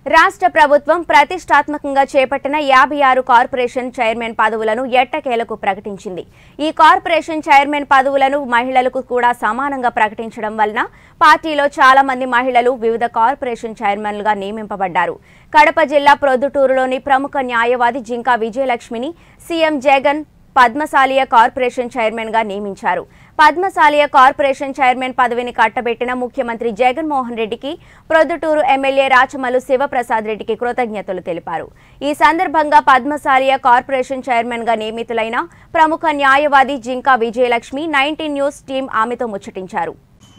రాష్ట్ర ప్రభుత్వం ప్రతిష్టాత్మకంగా చేపట్టిన యాభై ఆరు కార్పొరేషన్ చైర్మన్ పదవులను ఎట్టకేలకు ప్రకటించింది ఈ కార్పొరేషన్ చైర్మన్ పదవులను మహిళలకు కూడా సమానంగా ప్రకటించడం వలన పార్టీలో చాలా మంది మహిళలు వివిధ కార్పొరేషన్ చైర్మన్లుగా నియమింపబడ్డారు కడప జిల్లా ప్రొద్దుటూరులోని ప్రముఖ న్యాయవాది జింకా విజయలక్ష్మిని CM Jagan Padmashaliya corporation chairman గా నియమించారు పద్మశాలియ కార్పొరేషన్ చైర్మన్ పదవిని కట్టబెట్టిన ముఖ్యమంత్రి జగన్మోహన్ రెడ్డికి ప్రొద్దుటూరు ఎమ్మెల్యే రాచమల్లు శివప్రసాద్ రెడ్డికి కృతజ్ఞతలు తెలిపారు ఈ సందర్భంగా పద్మశాలియ కార్పొరేషన్ చైర్మన్ గా నియమితులైన ప్రముఖ న్యాయవాది Jinka Vijayalakshmi nineteen news team ఆమెతో ముచ్చటించారు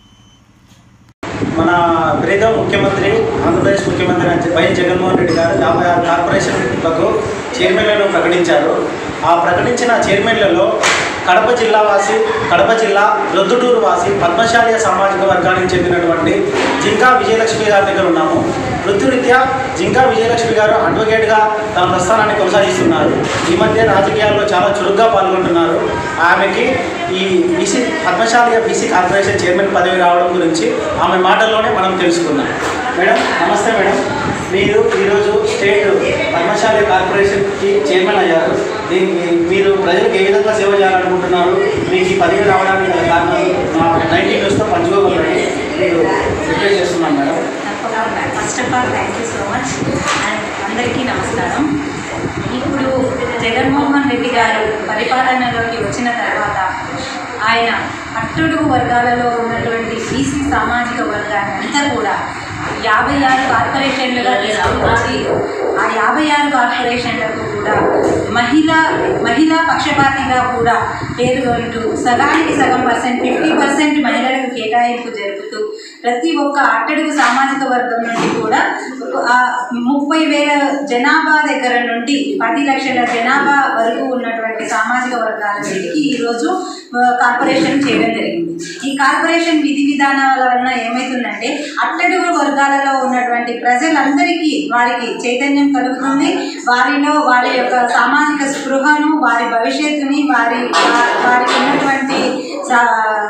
మన ప్రీతం ముఖ్యమంత్రి ఆంధ్రప్రదేశ్ ముఖ్యమంత్రి అని చెప్పి వైఎస్ జగన్మోహన్ రెడ్డి గారు యాభై ఆరు కార్పొరేషన్లకు చైర్మన్లను ప్రకటించారు ఆ ప్రకటించిన చైర్మన్లలో కడప జిల్లా వాసి కడప జిల్లా రొద్దుటూరు వాసి పద్మశాలియ సామాజిక వర్గానికి చెందినటువంటి జింకా విజయలక్ష్మి గారి దగ్గర ఉన్నాము వృత్తిరీత్యా జింకా విజయలక్ష్మి గారు అడ్వకేట్గా తన ప్రస్థానాన్ని కొనసాగిస్తున్నారు ఈ మధ్య రాజకీయాల్లో చాలా చురుగ్గా పాల్గొంటున్నారు ఆమెకి ఈ BC Padmashaliya BC corporation chairman పదవి రావడం గురించి ఆమె మాటల్లోనే మనం తెలుసుకుందాం మేడం నమస్తే మేడం మీరు ఈరోజు స్టేట్ పద్మశాలి కార్పొరేషన్కి చైర్మన్ అయ్యారు దీనికి మీరు ప్రజలకు ఏ విధంగా సేవ చేయాలనుకుంటున్నారు మీకు ఈ పదవి రావడానికి గల కారణం మా నైన్టీన్ న్యూస్తో పంచుకోగలరని మీరు రిక్వెస్ట్ చేస్తున్నాను మేడం తప్పకుండా first of all thank you so much and అందరికీ నమస్కారం ఇప్పుడు జగన్మోహన్ రెడ్డి గారు పరిపాలనలోకి వచ్చిన తర్వాత ఆయన అట్టడుగు వర్గాలలో ఉన్నటువంటి బీసీ సామాజిక వర్గాన్ని అంతా కూడా యాభై ఆరు కార్పొరేషన్లుగా తీసుకువచ్చి ఆ యాభై ఆరు కార్పొరేషన్లకు కూడా మహిళా మహిళా పక్షపాతిగా కూడా పేర్కొంటూ సగానికి సగం పర్సెంట్ ఫిఫ్టీ పర్సెంట్ మహిళలకు కేటాయింపు జరుపుతూ ప్రతి ఒక్క అట్టడుగు సామాజిక వర్గం నుండి కూడా ఆ ముప్పై వేల జనాభా దగ్గర నుండి పది లక్షల జనాభా వరకు ఉన్నటువంటి సామాజిక వర్గాలన్నిటికీ ఈరోజు ఆ, కార్పొరేషన్ చేయడం జరిగింది ఈ కార్పొరేషన్ విధి విధానాల వలన ఏమవుతుందంటే అట్టడుగు వర్గాలలో ఉన్నటువంటి ప్రజలందరికీ వారికి చైతన్యం కలుగుతుంది వారిలో వారి యొక్క సామాజిక స్పృహను వారి భవిష్యత్తుని వారి వా- వారికి ఉన్నటువంటి సా-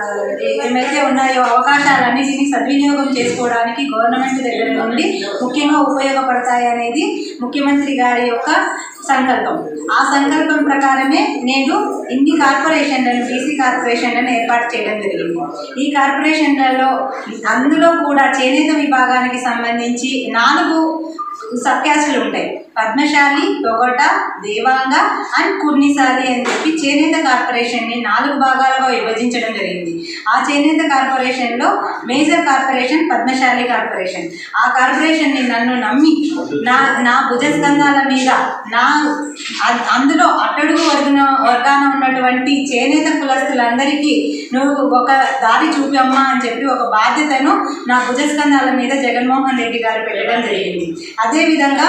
ఏమైతే ఉన్నాయో అవకాశాలన్నిటినీ సద్వినియోగం చేసుకోవడానికి గవర్నమెంట్ దగ్గర నుండి ముఖ్యంగా ఉపయోగపడతాయి అనేది ముఖ్యమంత్రి గారి యొక్క సంకల్పం ఆ సంకల్పం ప్రకారమే నేను ఇన్ని కార్పొరేషన్లను బీసీ కార్పొరేషన్లను ఏర్పాటు చేయడం జరిగింది ఈ కార్పొరేషన్లలో అందులో కూడా చేనేత విభాగానికి సంబంధించి నాలుగు సబ్ క్యాస్టులు ఉంటాయి పద్మశాలి తొగట దేవాంగ అండ్ కుర్నిశాలి అని చెప్పి చేనేత కార్పొరేషన్ని నాలుగు భాగాలుగా విభజించడం జరిగింది ఆ చేనేత కార్పొరేషన్లో మేజర్ కార్పొరేషన్ పద్మశాలి కార్పొరేషన్ ఆ కార్పొరేషన్ని నన్ను నమ్మి నా నా భుజస్కంధాల మీద నా అ- అందులో అట్టడుగు వర్గన వర్గాన ఉన్నటువంటి చేనేత కులస్తులందరికీ నువ్వు ఒక దారి చూపమ్మా అని చెప్పి ఒక బాధ్యతను నా భుజస్కంధాల మీద జగన్మోహన్ రెడ్డి గారు పెట్టడం జరిగింది అదేవిధంగా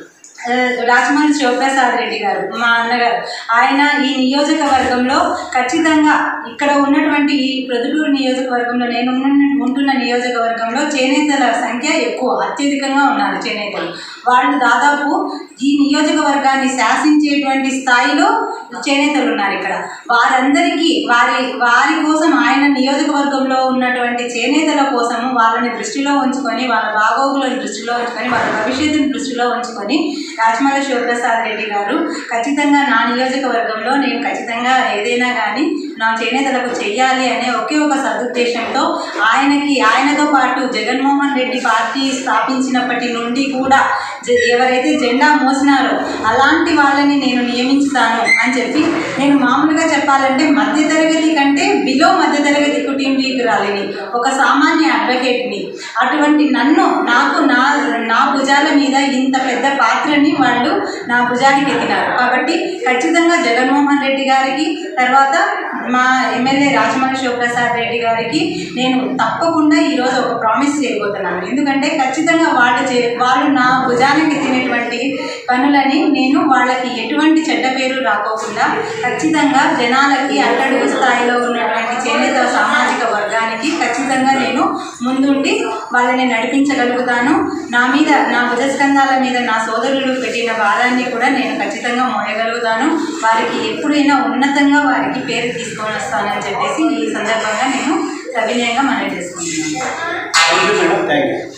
ఆ, రాజమౌళి శివప్రసాద్ రెడ్డి గారు మా అన్నగారు ఆయన ఈ నియోజకవర్గంలో ఖచ్చితంగా ఇక్కడ ఉన్నటువంటి ఈ ప్రొద్దుటూరు నియోజకవర్గంలో నేను ఉన్న- ఉంటున్న నియోజకవర్గంలో చేనేతల సంఖ్య ఎక్కువ అత్యధికంగా ఉన్నారు చేనేతలు వాళ్ళు దాదాపు ఈ నియోజకవర్గాన్ని శాసించేటువంటి స్థాయిలో చేనేతలు ఉన్నారు ఇక్కడ వారందరికీ వారి వారి కోసం ఆయన నియోజకవర్గంలో ఉన్నటువంటి చేనేతల కోసము వాళ్ళని దృష్టిలో ఉంచుకొని వాళ్ళ బాగోగులను దృష్టిలో ఉంచుకొని వాళ్ళ భవిష్యత్తుని దృష్టిలో ఉంచుకొని రాజమల్ల శివప్రసాద్ రెడ్డి గారు ఖచ్చితంగా నా నియోజకవర్గంలో నేను ఖచ్చితంగా ఏదైనా కానీ నా చేనేతలకు చెయ్యాలి అనే ఒకే ఒక సదుద్దేశంతో ఆయనకి ఆయనతో పాటు జగన్మోహన్ రెడ్డి పార్టీ స్థాపించినప్పటి నుండి కూడా జ- ఎవరైతే జెండా మోసినారో అలాంటి వాళ్ళని నేను నియమించుతాను అని చెప్పి నేను మామూలుగా చెప్పాలంటే మధ్యతరగతి కంటే బిలో మధ్యతరగతి కుటుంబీకురాలిని ఒక సామాన్య అడ్వకేట్ని అటువంటి నన్ను నాకు నా నా భుజాల మీద ఇంత పెద్ద పాత్రని వాళ్ళు నా భుజానికి ఎక్కినారు కాబట్టి ఖచ్చితంగా జగన్మోహన్ రెడ్డి గారికి తర్వాత మా ఎమ్మెల్యే రాజమౌళి శివప్రసాద్ రెడ్డి గారికి నేను తప్పకుండా ఈరోజు ఒక ప్రామిస్ చేయబోతున్నాను ఎందుకంటే ఖచ్చితంగా వాళ్ళు చే వాళ్ళు నా భుజానికి తినేటువంటి పనులని నేను వాళ్ళకి ఎటువంటి చెడ్డ పేరు రాకోకుండా ఖచ్చితంగా జనాలకి అట్టడుగు స్థాయిలో ఉన్నటువంటి చేనేత సామాజిక వర్గానికి ఖచ్చితంగా నేను ముందుండి వాళ్ళని నడిపించగలుగుతాను నా మీద నా భుజస్కంధాల మీద నా సోదరులు పెట్టిన భారాన్ని కూడా నేను ఖచ్చితంగా మోయగలుగుతాను వారికి ఎప్పుడైనా ఉన్నతంగా వారికి పేరు తీసుకొని వస్తానని చెప్పేసి ఈ సందర్భంగా నేను సవినయంగా మనవి చేసుకుంటున్నాను thank you madam thank you